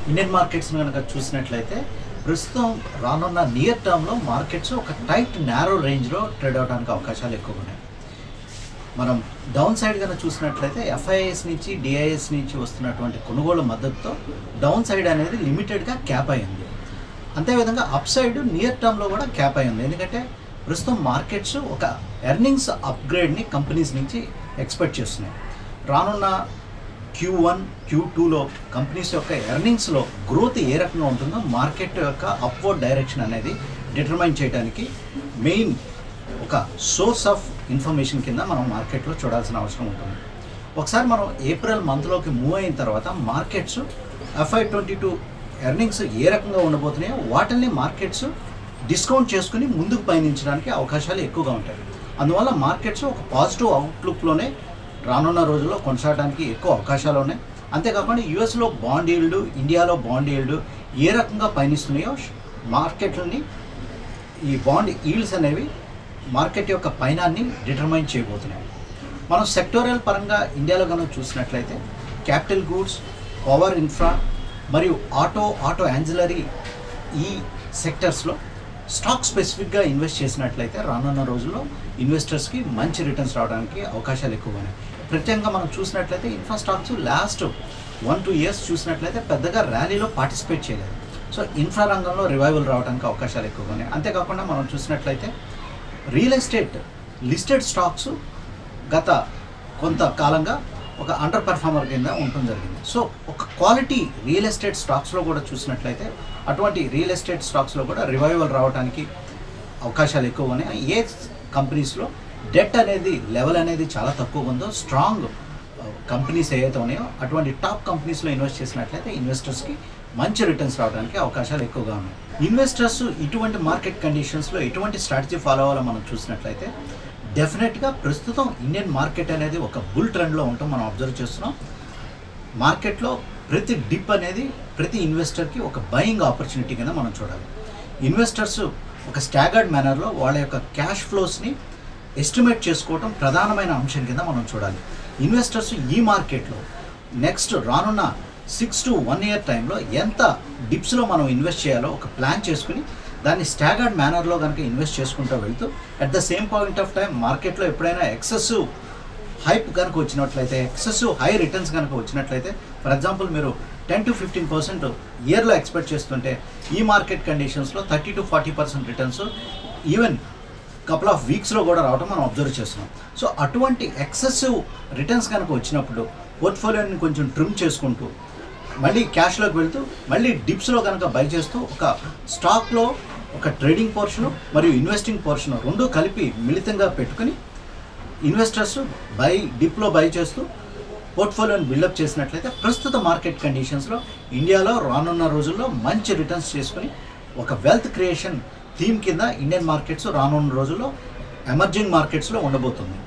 Indian markets కనుక చూసినట్లయితే ప్రస్తుతం రానున్న నియర్ టర్మ్లో మార్కెట్స్ ఒక టైట్ నేరో రేంజ్లో ట్రేడ్ అవడానికి అవకాశాలు ఎక్కువ ఉన్నాయి మనం డౌన్ సైడ్ కనుక చూసినట్లయితే ఎఫ్ఐఎస్ నుంచి డిఐఎస్ నుంచి వస్తున్నటువంటి కొనుగోలు మద్దతుతో డౌన్ సైడ్ అనేది లిమిటెడ్గా క్యాప్ అయింది అంతేవిధంగా అప్ సైడ్ నియర్ టర్మ్లో కూడా క్యాప్ అయింది ఎందుకంటే ప్రస్తుతం మార్కెట్స్ ఒక ఎర్నింగ్స్ అప్గ్రేడ్ని కంపెనీస్ నుంచి ఎక్స్పెక్ట్ చేస్తున్నాయి రానున్న క్యూ వన్ క్యూ టూలో కంపెనీస్ యొక్క ఎర్నింగ్స్లో గ్రోత్ ఏ రకంగా ఉంటుందో మార్కెట్ యొక్క అప్వర్డ్ డైరెక్షన్ అనేది డిటర్మైన్ చేయడానికి మెయిన్ ఒక సోర్స్ ఆఫ్ ఇన్ఫర్మేషన్ కింద మనం మార్కెట్లో చూడాల్సిన అవసరం ఉంటుంది ఒకసారి మనం ఏప్రిల్ మంత్లోకి మూవ్ అయిన తర్వాత markets FY twenty two earnings ఏ రకంగా ఉండబోతున్నాయో వాటిని మార్కెట్స్ డిస్కౌంట్ చేసుకుని ముందుకు పయనించడానికి అవకాశాలు ఎక్కువగా ఉంటాయి అందువల్ల మార్కెట్స్ ఒక పాజిటివ్ అవుట్లుక్లోనే రానున్న రోజుల్లో కొనసాగడానికి ఎక్కువ అవకాశాలు ఉన్నాయి అంతేకాకుండా యుఎస్లో బాండ్ ఈల్డ్ ఇండియాలో బాండ్ ఈల్డ్ ఏ రకంగా పయనిస్తున్నాయో మార్కెట్లని ఈ బాండ్ ఈల్డ్స్ అనేవి మార్కెట్ యొక్క పైనాన్ని డిటర్మైన్ చేయబోతున్నాయి మనం సెక్టోరియల్ పరంగా ఇండియాలో కనుక చూసినట్లయితే క్యాపిటల్ గూడ్స్ పవర్ ఇన్ఫ్రా మరియు ఆటో ఆటో యాన్జిలరీ ఈ సెక్టర్స్లో స్టాక్ స్పెసిఫిక్గా ఇన్వెస్ట్ చేసినట్లయితే రానున్న రోజుల్లో ఇన్వెస్టర్స్కి మంచి రిటర్న్స్ రావడానికి అవకాశాలు ఎక్కువ ఉన్నాయి ప్రత్యేకంగా మనం చూసినట్లయితే infra stocks last one two years చూసినట్లయితే పెద్దగా ర్యాలీలో పార్టిసిపేట్ చేయలేదు సో ఇన్ఫ్రా రంగంలో రివైవల్ రావడానికి అవకాశాలు ఎక్కువగా ఉన్నాయి అంతేకాకుండా మనం చూసినట్లయితే రియల్ ఎస్టేట్ లిస్టెడ్ స్టాక్స్ గత కొంతకాలంగా ఒక అండర్ పెర్ఫార్మర్ కింద ఉండటం జరిగింది సో ఒక క్వాలిటీ రియల్ ఎస్టేట్ స్టాక్స్లో కూడా చూసినట్లయితే అటువంటి రియల్ ఎస్టేట్ స్టాక్స్లో కూడా రివైవల్ రావడానికి అవకాశాలు ఎక్కువ ఉన్నాయి ఏ కంపెనీస్లో డెట్ అనేది లెవెల్ అనేది చాలా తక్కువ ఉందో స్ట్రాంగ్ కంపెనీస్ ఏవైతే ఉన్నాయో అటువంటి టాప్ కంపెనీస్లో ఇన్వెస్ట్ చేసినట్లయితే ఇన్వెస్టర్స్కి మంచి రిటర్న్స్ రావడానికి అవకాశాలు ఎక్కువగా ఉన్నాయి ఇన్వెస్టర్స్ ఇటువంటి మార్కెట్ కండిషన్స్లో ఎటువంటి స్ట్రాటజీ ఫాలో అవ్వాలో మనం చూసినట్లయితే డెఫినెట్గా ప్రస్తుతం ఇండియన్ మార్కెట్ అనేది ఒక బుల్ ట్రెండ్లో ఉంటాం మనం అబ్జర్వ్ చేస్తున్నాం మార్కెట్లో ప్రతి డిప్ అనేది ప్రతి ఇన్వెస్టర్కి ఒక బయింగ్ ఆపర్చునిటీ కింద మనం చూడాలి ఇన్వెస్టర్స్ ఒక స్టాగర్డ్ మేనర్లో వాళ్ళ యొక్క క్యాష్ ఫ్లోస్ని ఎస్టిమేట్ చేసుకోవడం ప్రధానమైన అంశం కింద మనం చూడాలి ఇన్వెస్టర్స్ ఈ మార్కెట్లో నెక్స్ట్ రానున్న సిక్స్ టు వన్ ఇయర్ టైంలో ఎంత డిప్స్లో మనం ఇన్వెస్ట్ చేయాలో ఒక ప్లాన్ చేసుకుని దాన్ని స్టాగర్డ్ మేనర్లో కనుక ఇన్వెస్ట్ చేసుకుంటూ వెళ్తూ at the same point of time మార్కెట్లో ఎప్పుడైనా ఎక్సెసివ్ హైప్ కనుక వచ్చినట్లయితే ఎక్సెసివ్ హై రిటర్న్స్ కనుక వచ్చినట్లయితే ఫర్ ఎగ్జాంపుల్ మీరు టెన్ టు ఫిఫ్టీన్ పర్సెంట్ ఇయర్లో ఎక్స్పెక్ట్ చేస్తుంటే ఈ మార్కెట్ కండిషన్స్లో thirty to forty percent returns even couple of వీక్స్లో కూడా రావడం మనం అబ్జర్వ్ చేస్తున్నాం సో అటువంటి ఎక్సెసివ్ రిటర్న్స్ కనుక వచ్చినప్పుడు పోర్ట్ఫోలియోని కొంచెం ట్రిమ్ చేసుకుంటూ మళ్ళీ క్యాష్లోకి వెళ్తూ మళ్ళీ డిప్స్లో కనుక బై చేస్తూ ఒక స్టాక్లో ఒక ట్రేడింగ్ పోర్షను మరియు ఇన్వెస్టింగ్ పోర్షన్ రెండు కలిపి మిళితంగా పెట్టుకుని ఇన్వెస్టర్స్ బై డిప్లో బై చేస్తూ పోర్ట్ఫోలియోని బిల్డప్ చేసినట్లయితే ప్రస్తుత మార్కెట్ కండిషన్స్లో ఇండియాలో రానున్న రోజుల్లో మంచి రిటర్న్స్ చేసుకుని ఒక వెల్త్ క్రియేషన్ థీమ్ కింద ఇండియన్ మార్కెట్స్ రానున్న రోజుల్లో ఎమర్జింగ్ మార్కెట్స్లో ఉండబోతుంది